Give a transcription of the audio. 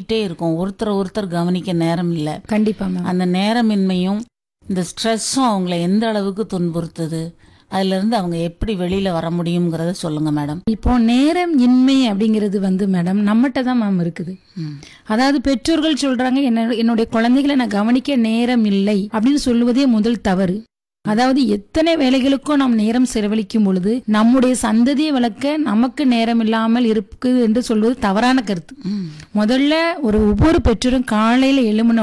ஓடிக்கிட்டே இருக்கோம் ஒருத்தர் ஒருத்தர் கவனிக்க நேரம் இல்லை கண்டிப்பா மேம் அந்த நேரமின்மையும் இந்த ஸ்ட்ரெஸ்ஸும் அவங்கள எந்த அளவுக்கு துன்புறுத்துது அதுல இருந்து அவங்க எப்படி வெளியில வர முடியுங்கிறத சொல்லுங்க மேடம் இப்போ நேரம் இன்மை அப்படிங்கிறது வந்து மேடம் நம்மகிட்ட தான் மேம் இருக்குது அதாவது பெற்றோர்கள் சொல்றாங்க என்ன என்னுடைய குழந்தைகளை நான் கவனிக்க நேரம் இல்லை அப்படின்னு சொல்லுவதே முதல் தவறு அதாவது எத்தனை வேலைகளுக்கும் நாம் நேரம் செலவழிக்கும் பொழுது நம்முடைய சந்ததியை வளர்க்க நமக்கு நேரம் இல்லாமல் இருக்குது என்று சொல்வது தவறான கருத்து முதல்ல ஒரு ஒவ்வொரு பெற்றோரும் காலையில எழும்பின